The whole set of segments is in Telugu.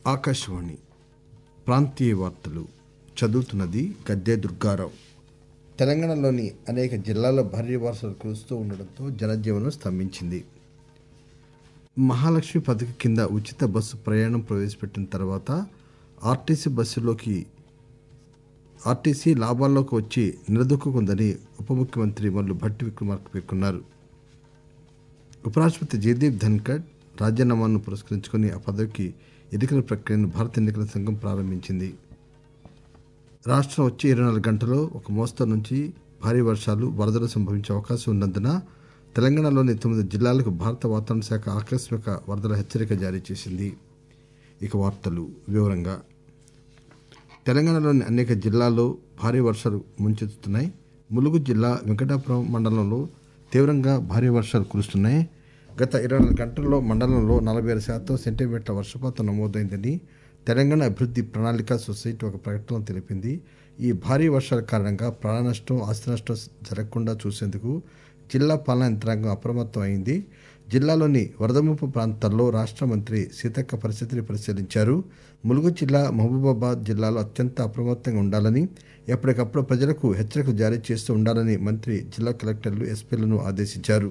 ఆకాశవాణి ప్రాంతీయ వార్తలు చదువుతున్నది గద్దె దుర్గారావు తెలంగాణలోని అనేక జిల్లాల్లో భారీ వర్షాలు కురుస్తూ ఉండడంతో జనజీవనం స్తంభించింది మహాలక్ష్మి పథకం కింద ఉచిత బస్సు ప్రయాణం ప్రవేశపెట్టిన తర్వాత ఆర్టీసీ బస్సులోకి ఆర్టీసీ లాభాల్లోకి వచ్చి నిలదొక్కుందని ఉప ముఖ్యమంత్రి మల్లు భట్టి విక్రమార్క పేర్కొన్నారు ఉపరాష్ట్రపతి జయదీప్ ధన్కడ్ రాజీనామాను పురస్కరించుకుని ఆ పదవికి ఎన్నికల ప్రక్రియను భారత ఎన్నికల సంఘం ప్రారంభించింది రాష్ట్రం వచ్చే ఇరవై నాలుగు గంటల్లో ఒక మోస్తరు నుంచి భారీ వర్షాలు వరదలు సంభవించే అవకాశం ఉన్నందున తెలంగాణలోని తొమ్మిది జిల్లాలకు భారత వాతావరణ శాఖ ఆకస్మిక వరదల హెచ్చరిక జారీ చేసింది ఇక వార్తలు వివరంగా తెలంగాణలోని అనేక జిల్లాల్లో భారీ వర్షాలు ముంచెత్తుతున్నాయి ములుగు జిల్లా వెంకటాపురం మండలంలో తీవ్రంగా భారీ వర్షాలు కురుస్తున్నాయి గత ఇరవై నాలుగు గంటల్లో మండలంలో నలభై ఆరు శాతం సెంటీమీటర్ల వర్షపాతం నమోదైందని తెలంగాణ అభివృద్ధి ప్రణాళిక సొసైటీ ఒక ప్రకటనలో తెలిపింది ఈ భారీ వర్షాల కారణంగా ప్రాణ నష్టం ఆస్తి నష్టం జరగకుండా చూసేందుకు జిల్లా పాలనా యంత్రాంగం అప్రమత్తం అయింది జిల్లాలోని వరద ముంపు ప్రాంతాల్లో రాష్ట్ర మంత్రి సీతక్క పరిస్థితిని పరిశీలించారు ములుగు జిల్లా మహబూబాబాద్ జిల్లాలో అత్యంత అప్రమత్తంగా ఉండాలని ఎప్పటికప్పుడు ప్రజలకు హెచ్చరికలు జారీ చేస్తూ ఉండాలని మంత్రి జిల్లా కలెక్టర్లు ఎస్పీలను ఆదేశించారు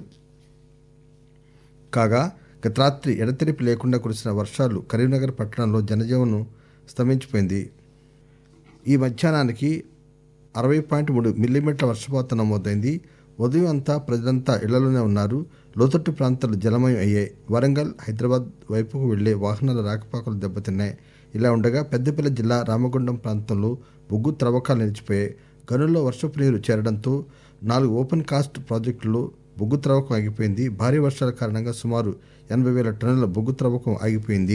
కాగా గత రాత్రి ఎడతెరిపి లేకుండా కురిసిన వర్షాలు కరీంనగర్ పట్టణంలో జనజీవనం స్తంభించిపోయింది ఈ మధ్యాహ్నానికి అరవై పాయింట్ మూడు మిల్లీమీటర్ల వర్షపాతం నమోదైంది ఉదయం అంతా ప్రజలంతా ఇళ్లలోనే ఉన్నారు లోతట్టు ప్రాంతాలు జలమయం అయ్యాయి వరంగల్ హైదరాబాద్ వైపుకు వెళ్లే వాహనాల రాకపోకలు దెబ్బతిన్నాయి ఇలా ఉండగా పెద్దపల్లి జిల్లా రామగుండం ప్రాంతంలో బొగ్గు త్రవ్వకాలు నిలిచిపోయాయి గనుల్లో వర్షపు నీరు చేరడంతో నాలుగు ఓపెన్ కాస్ట్ ప్రాజెక్టుల్లో బొగ్గు త్రవ్వకం ఆగిపోయింది భారీ వర్షాల కారణంగా సుమారు ఎనభై వేల టన్నుల బొగ్గు త్రవ్వకం ఆగిపోయింది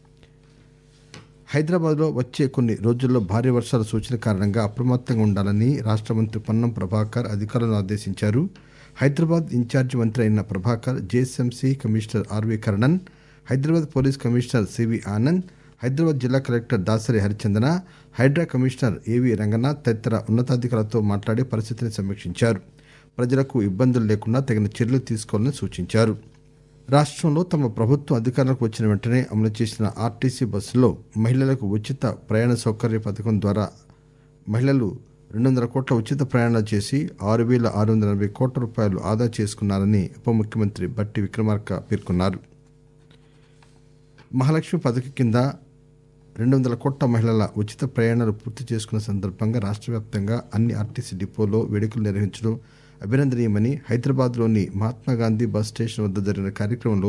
హైదరాబాద్లో వచ్చే కొన్ని రోజుల్లో భారీ వర్షాల సూచన కారణంగా అప్రమత్తంగా ఉండాలని రాష్ట్ర మంత్రి పొన్నం ప్రభాకర్ అధికారులను ఆదేశించారు హైదరాబాద్ ఇన్ఛార్జి మంత్రి అయిన Prabhakar JSMC commissioner RV Karnan Hyderabad police commissioner CV Anand Hyderabad జిల్లా collector Dasari Harichandana Hydraa commissioner AV Ranganath తదితర ఉన్నతాధికారులతో మాట్లాడి పరిస్థితిని సమీక్షించారు ప్రజలకు ఇబ్బందులు లేకుండా తగిన చర్యలు తీసుకోవాలని సూచించారు రాష్ట్రంలో తమ ప్రభుత్వం అధికారంలోకి వచ్చిన వెంటనే అమలు చేసిన ఆర్టీసీ బస్సులో మహిళలకు ఉచిత ప్రయాణ సౌకర్య పథకం ద్వారా మహిళలు రెండు వందల కోట్ల ఉచిత ప్రయాణాలు చేసి ఆరు వేల ఆరు వందల ఎనభై కోట్ల రూపాయలు ఆదా చేసుకున్నారని ఉప ముఖ్యమంత్రి బట్టి విక్రమార్క పేర్కొన్నారు మహాలక్ష్మి పథకం కింద రెండు వందల కోట్ల మహిళల ఉచిత ప్రయాణాలు పూర్తి చేసుకున్న సందర్భంగా రాష్ట్ర వ్యాప్తంగా అన్ని ఆర్టీసీ డిపోలో వేడుకలు నిర్వహించడం అభినందనీయమని హైదరాబాద్లోని మహాత్మాగాంధీ బస్ స్టేషన్ వద్ద జరిగిన కార్యక్రమంలో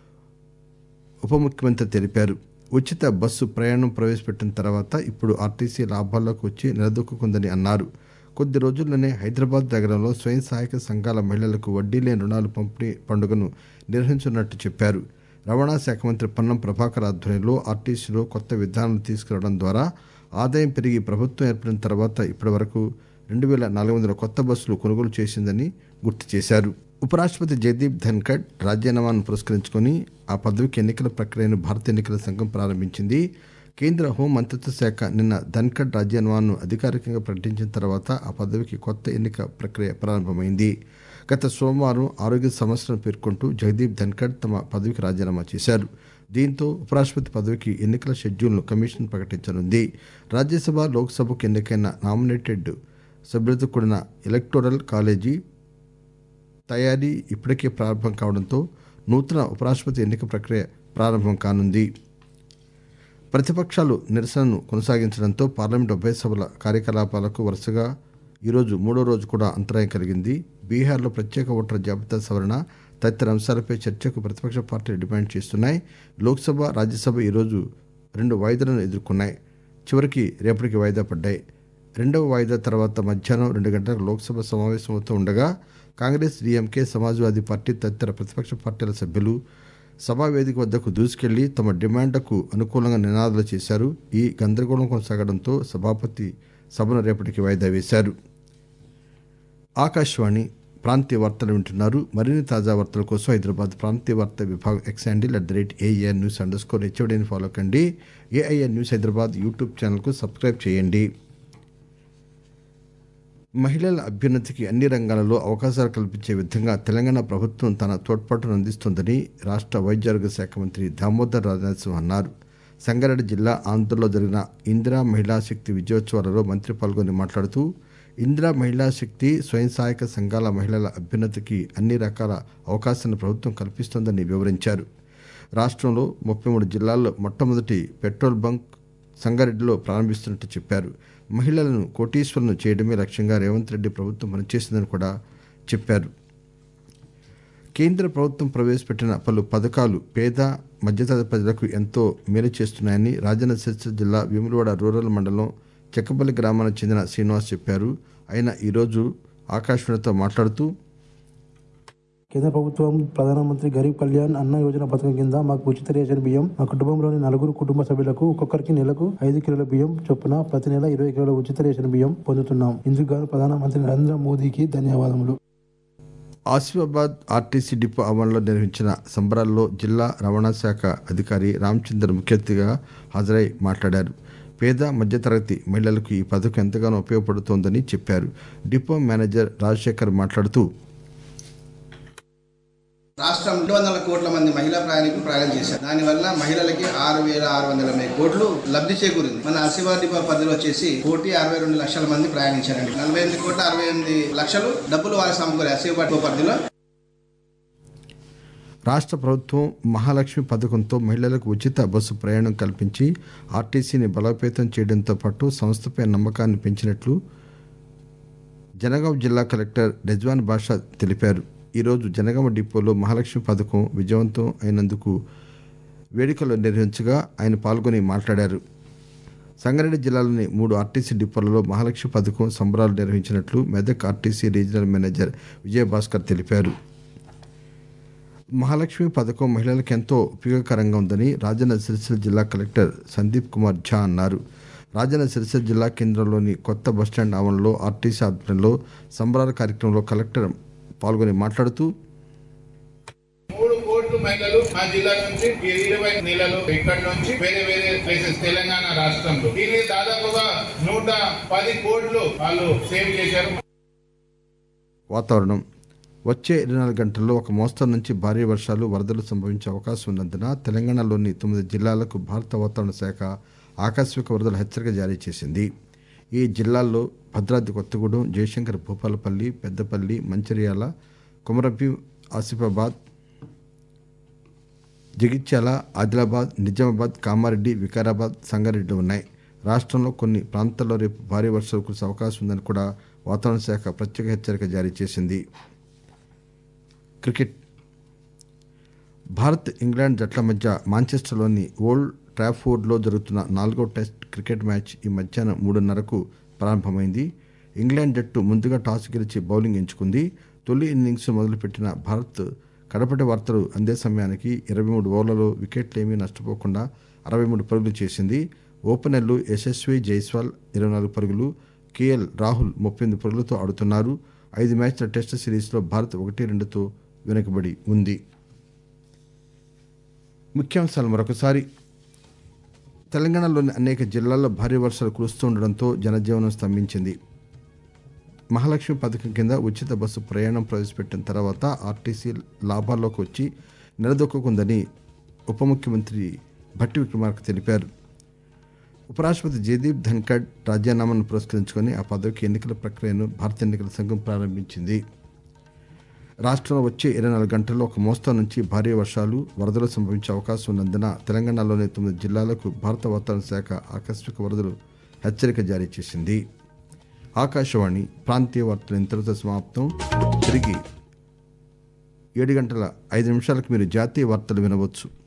ఉప ముఖ్యమంత్రి తెలిపారు ఉచిత బస్సు ప్రయాణం ప్రవేశపెట్టిన తర్వాత ఇప్పుడు ఆర్టీసీ లాభాల్లోకి వచ్చి నిలదొక్కుందని అన్నారు కొద్ది రోజుల్లోనే హైదరాబాద్ నగరంలో స్వయం సహాయక సంఘాల మహిళలకు వడ్డీ లేని రుణాలు పంపిణీ పండుగను నిర్వహించనున్నట్టు చెప్పారు రవాణా శాఖ మంత్రి పొన్నం ప్రభాకర్ ఆధ్వర్యంలో ఆర్టీసీలో కొత్త విధానాలు తీసుకురావడం ద్వారా ఆదాయం పెరిగి ప్రభుత్వం ఏర్పడిన తర్వాత ఇప్పటి వరకు రెండు వేల నాలుగు వందల కొత్త బస్సులు కొనుగోలు చేసిందని గుర్తు చేశారు ఉపరాష్ట్రపతి జయదీప్ ధన్కడ్ రాజీనామాను పురస్కరించుకుని ఆ పదవికి ఎన్నికల ప్రక్రియను భారత ఎన్నికల సంఘం ప్రారంభించింది కేంద్ర హోం మంత్రిత్వ శాఖ నిన్న ధన్కడ్ రాజీనామాను అధికారికంగా ప్రకటించిన తర్వాత ఆ పదవికి కొత్త ఎన్నిక ప్రక్రియ ప్రారంభమైంది గత సోమవారం ఆరోగ్య సమస్యలను పేర్కొంటూ జగదీప్ ధన్కడ్ తమ పదవికి రాజీనామా చేశారు దీంతో ఉపరాష్ట్రపతి పదవికి ఎన్నికల షెడ్యూల్ను కమిషన్ ప్రకటించనుంది రాజ్యసభ లోక్సభకు ఎన్నికైన నామినేటెడ్ సభ్యులతో కూడిన ఎలక్టోరల్ కాలేజీ తయారీ ఇప్పటికే ప్రారంభం కావడంతో నూతన ఉపరాష్ట్రపతి ఎన్నిక ప్రక్రియ ప్రారంభం కానుంది ప్రతిపక్షాలు నిరసనను కొనసాగించడంతో పార్లమెంట్ ఉభయ సభల కార్యకలాపాలకు వరుసగా ఈరోజు మూడో రోజు కూడా అంతరాయం కలిగింది బీహార్లో ప్రత్యేక ఓటర్ల జాబితా సవరణ తదితర అంశాలపై చర్చకు ప్రతిపక్ష పార్టీలు డిమాండ్ చేస్తున్నాయి లోక్సభ రాజ్యసభ ఈరోజు రెండు వాయిదాలను ఎదుర్కొన్నాయి చివరికి రేపటికి వాయిదా పడ్డాయి రెండవ వాయిదా తర్వాత మధ్యాహ్నం రెండు గంటలకు లోక్సభ సమావేశమవుతూ ఉండగా కాంగ్రెస్ డీఎంకే సమాజ్వాదీ పార్టీ తదితర ప్రతిపక్ష పార్టీల సభ్యులు సభా వేదిక వద్దకు దూసుకెళ్లి తమ డిమాండ్లకు అనుకూలంగా నినాదాలు చేశారు ఈ గందరగోళం కొనసాగడంతో సభాపతి సభను రేపటికి వాయిదా వేశారు ఆకాశవాణి ప్రాంతీయ వార్తలు వింటున్నారు మరిన్ని తాజా వార్తల కోసం హైదరాబాద్ ప్రాంతీయ వార్తా విభాగం X handle at the rate AIR news underscore స్కోర్ హెచ్ఓడిని ఫాలో కండి ఏఐఆర్ న్యూస్ హైదరాబాద్ యూట్యూబ్ ఛానల్కు సబ్స్క్రైబ్ చేయండి మహిళల అభ్యున్నతికి అన్ని రంగాలలో అవకాశాలు కల్పించే విధంగా తెలంగాణ ప్రభుత్వం తన తోడ్పాటును అందిస్తోందని రాష్ట్ర వైద్య ఆరోగ్య శాఖ మంత్రి దామోదర్ రాజనరసింహ అన్నారు సంగారెడ్డి జిల్లా ఆంధ్రలో జరిగిన ఇందిరా మహిళా శక్తి విజయోత్సవాలలో మంత్రి పాల్గొని మాట్లాడుతూ ఇందిరా మహిళా శక్తి స్వయం సహాయక సంఘాల మహిళల అభ్యున్నతికి అన్ని రకాల అవకాశాలను ప్రభుత్వం కల్పిస్తోందని వివరించారు రాష్ట్రంలో ముప్పై మూడు జిల్లాల్లో మొట్టమొదటి పెట్రోల్ బంక్ సంగారెడ్డిలో ప్రారంభిస్తున్నట్టు చెప్పారు మహిళలను కోటీశ్వరులను చేయడమే లక్ష్యంగా రేవంత్ రెడ్డి ప్రభుత్వం పనిచేసిందని కూడా చెప్పారు కేంద్ర ప్రభుత్వం ప్రవేశపెట్టిన పలు పథకాలు పేద మధ్యతరగతి ప్రజలకు ఎంతో మేలు చేస్తున్నాయని రాజన్న సిరిసిల్ల జిల్లా వేములవాడ రూరల్ మండలం చెక్కపల్లి గ్రామానికి చెందిన శ్రీనివాస్ చెప్పారు ఆయన ఈరోజు ఆకాశవాణితో మాట్లాడుతూ కేంద్ర ప్రభుత్వం ప్రధానమంత్రి గరీబ్ కళ్యాణ్ అన్న యోజన పథకం కింద మాకు ఉచిత రేషన్ బియ్యం మా కుటుంబంలోని నలుగురు కుటుంబ సభ్యులకు ఒక్కొక్కరికి నెలకు ఐదు కిలోల బియ్యం చొప్పున ప్రతి నెల ఇరవై కిలోల ఉచిత రేషన్ బియ్యం పొందుతున్నాం ఇందుకు గాను ప్రధానమంత్రి నరేంద్ర మోదీకి ధన్యవాదములు ఆసిఫాబాద్ ఆర్టీసీ డిపో ఆవరణలో నిర్వహించిన సంబరాల్లో జిల్లా రవాణా శాఖ అధికారి రామచందర్ ముఖ్య అతిథిగా హాజరై మాట్లాడారు పేద మధ్యతరగతి మహిళలకు ఈ పథకం ఎంతగానో ఉపయోగపడుతోందని చెప్పారు డిపో మేనేజర్ రాజశేఖర్ మాట్లాడుతూ రాష్ట్రం రెండు వందల కోట్ల మంది మహిళా ప్రయాణికులు ప్రయాణం చేశారు దానివల్ల మహిళలకి ఆరు వేల ఆరు వందల ఎనభై కోట్లు లబ్ధి చేకూరింది మన ఆశీర్వాద డిపో పరిధిలో వచ్చేసి కోటి అరవై రెండు లక్షల మంది ప్రయాణించారండి నలభై ఎనిమిది కోట్ల అరవై ఎనిమిది లక్షలు డబ్బులు వారి సమకూరే ఆశీర్వాద డిపో పరిధిలో రాష్ట్ర ప్రభుత్వం మహాలక్ష్మి పథకంతో మహిళలకు ఉచిత బస్సు ప్రయాణం కల్పించి ఆర్టీసీని బలోపేతం చేయడంతో పాటు సంస్థపై నమ్మకాన్ని పెంచినట్లు జనగాం జిల్లా కలెక్టర్ రెజ్వాన్ బాషా తెలిపారు ఈరోజు జనగామ డిపోలో మహాలక్ష్మి పథకం విజయవంతం అయినందుకు వేడుకలు నిర్వహించగా ఆయన పాల్గొని మాట్లాడారు సంగారెడ్డి జిల్లాలోని మూడు ఆర్టీసీ డిపోలలో మహాలక్ష్మి పథకం సంబరాలు నిర్వహించినట్లు Medak RTC regional manager Vijayabhaskar తెలిపారు మహాలక్ష్మి పథకం మహిళలకు ఎంతో ఉపయోగకరంగా ఉందని రాజన్న సిరిసిల్ల జిల్లా కలెక్టర్ సందీప్ కుమార్ ఝా అన్నారు రాజన్న సిరిసిల్ల జిల్లా కేంద్రంలోని కొత్త బస్టాండ్ ఆవరణలో ఆర్టీసీ ఆధ్వర్యంలో సంబరాల కార్యక్రమంలో కలెక్టర్ పాల్గొని మాట్లాడుతూ మూడు కోట్లు మహిళలు మా జిల్లా నుంచి ఈ ఇరవై నెలలు ఇక్కడ నుంచి వేరే వేరే ప్లేసెస్ తెలంగాణ రాష్ట్రంలో దీన్ని దాదాపుగా నూట పది కోట్లు వాళ్ళు సేవ్ చేశారు వాతావరణం వచ్చే ఇరవై నాలుగు గంటల్లో ఒక మోస్తరు నుంచి భారీ వర్షాలు వరదలు సంభవించే అవకాశం ఉన్నందున తెలంగాణలోని తొమ్మిది జిల్లాలకు భారత వాతావరణ శాఖ ఆకస్మిక వరదల హెచ్చరిక జారీ చేసింది ఈ జిల్లాల్లో భద్రాద్రి కొత్తగూడెం జయశంకర్ భూపాలపల్లి పెద్దపల్లి మంచిర్యాల కుమరభీం ఆసిఫాబాద్ జగిత్యాల ఆదిలాబాద్ నిజామాబాద్ కామారెడ్డి వికారాబాద్ సంగారెడ్డి ఉన్నాయి రాష్ట్రంలో కొన్ని ప్రాంతాల్లో రేపు భారీ వర్షాలు కురిసే అవకాశం ఉందని కూడా వాతావరణ శాఖ ప్రత్యేక హెచ్చరిక జారీ చేసింది క్రికెట్ భారత్ ఇంగ్లాండ్ జట్ల మధ్య మాంచెస్టర్లోని ఓల్డ్ ట్రాఫోర్డ్లో జరుగుతున్న నాలుగో టెస్ట్ క్రికెట్ మ్యాచ్ ఈ మధ్యాహ్నం మూడున్నరకు ప్రారంభమైంది ఇంగ్లాండ్ జట్టు ముందుగా టాస్ గెలిచి బౌలింగ్ ఎంచుకుంది తొలి ఇన్నింగ్స్ మొదలుపెట్టిన భారత్ కడపటి వార్తలు అందే సమయానికి ఇరవై మూడు ఓవర్లలో వికెట్లేమీ నష్టపోకుండా అరవై మూడు పరుగులు చేసింది ఓపెనర్లు యశస్వి జైస్వాల్ ఇరవై నాలుగు పరుగులు కేఎల్ రాహుల్ ముప్పై ఎనిమిది పరుగులతో ఆడుతున్నారు ఐదు మ్యాచ్ల టెస్ట్ సిరీస్లో భారత్ ఒకటి రెండుతో వెనుకబడి ఉంది ముఖ్యాంశాలు మరొకసారి తెలంగాణలోని అనేక జిల్లాల్లో భారీ వర్షాలు కురుస్తుండటంతో జనజీవనం స్తంభించింది మహాలక్ష్మి పథకం కింద ఉచిత బస్సు ప్రయాణం ప్రవేశపెట్టిన తర్వాత ఆర్టీసీ లాభాల్లోకి వచ్చి నిలదొక్కుందని ఉప ముఖ్యమంత్రి భట్టి విక్రమార్క తెలిపారు ఉపరాష్ట్రపతి జయదీప్ ధన్కడ్ రాజీనామాను పురస్కరించుకొని ఆ పదవికి ఎన్నికల ప్రక్రియను భారత ఎన్నికల సంఘం ప్రారంభించింది రాష్ట్రంలో వచ్చే ఇరవై నాలుగు గంటల్లో ఒక మోస్తరు నుంచి భారీ వర్షాలు వరదలు సంభవించే అవకాశం ఉన్నందున తెలంగాణలోని తొమ్మిది జిల్లాలకు భారత వాతావరణ శాఖ ఆకస్మిక వరదలు హెచ్చరిక జారీ చేసింది ఆకాశవాణి ప్రాంతీయ వార్తలు ఇంతటితో సమాప్తం తిరిగి ఏడు గంటల ఐదు నిమిషాలకు మీరు జాతీయ వార్తలు వినవచ్చు